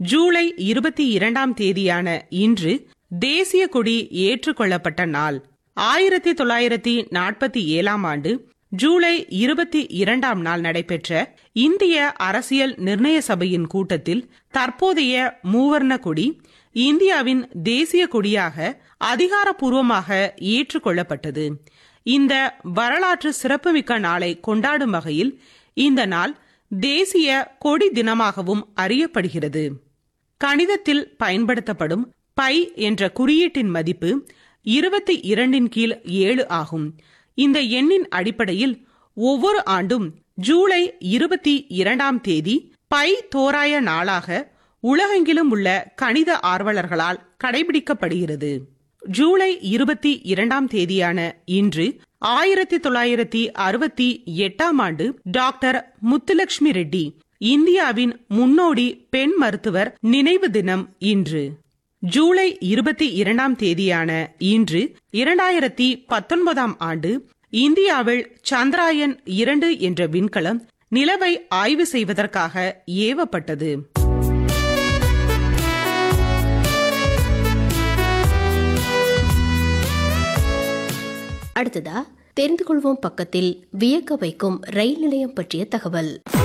ஜூலை இருபத்தி இரண்டாம் தேதியான இன்று தேசிய கொடி ஏற்றுக்கொள்ளப்பட்ட நாள் ஆயிரத்தி தொள்ளாயிரத்தி நாற்பத்தி ஏழாம் ஆண்டு ஜூலை இருபத்தி இரண்டாம் நாள் நடைபெற்ற இந்திய அரசியல் நிர்ணய சபையின் கூட்டத்தில் தற்போதைய மூவர்ண கொடி இந்தியாவின் தேசிய கொடியாக அதிகாரப்பூர்வமாக ஏற்றுக்கொள்ளப்பட்டது இந்த வரலாற்று சிறப்புமிக்க நாளை கொண்டாடும் வகையில் இந்த நாள் தேசிய கொடி தினமாகவும் அறியப்படுகிறது கணிதத்தில் பயன்படுத்தப்படும் பை என்ற குறியீட்டின் மதிப்பு இருபத்தி இரண்டின் கீழ் ஏழு ஆகும் இந்த எண்ணின் அடிப்படையில் ஒவ்வொரு ஆண்டும் ஜூலை இருபத்தி இரண்டாம் தேதி பை தோராய நாளாக உலகெங்கிலும் உள்ள கணித ஆர்வலர்களால் கடைபிடிக்கப்படுகிறது ஜூலை இருபத்தி இரண்டாம் தேதியான இன்று ஆயிரத்தி தொள்ளாயிரத்தி அறுபத்தி எட்டாம் ஆண்டு டாக்டர் முத்துலட்சுமி ரெட்டி இந்தியாவின் முன்னோடி பெண் மருத்துவர் நினைவு தினம் இன்று ஜூலை இருபத்தி இரண்டாம் தேதியான இன்று இரண்டாயிரத்தி பத்தொன்பதாம் ஆண்டு இந்தியாவில் சந்திராயன் இரண்டு என்ற விண்கலம் நிலவை ஆய்வு செய்வதற்காக ஏவப்பட்டது அடுத்ததா தெரிந்து கொள்வோம் பக்கத்தில் வியக்க வைக்கும் ரயில் நிலையம் பற்றிய தகவல்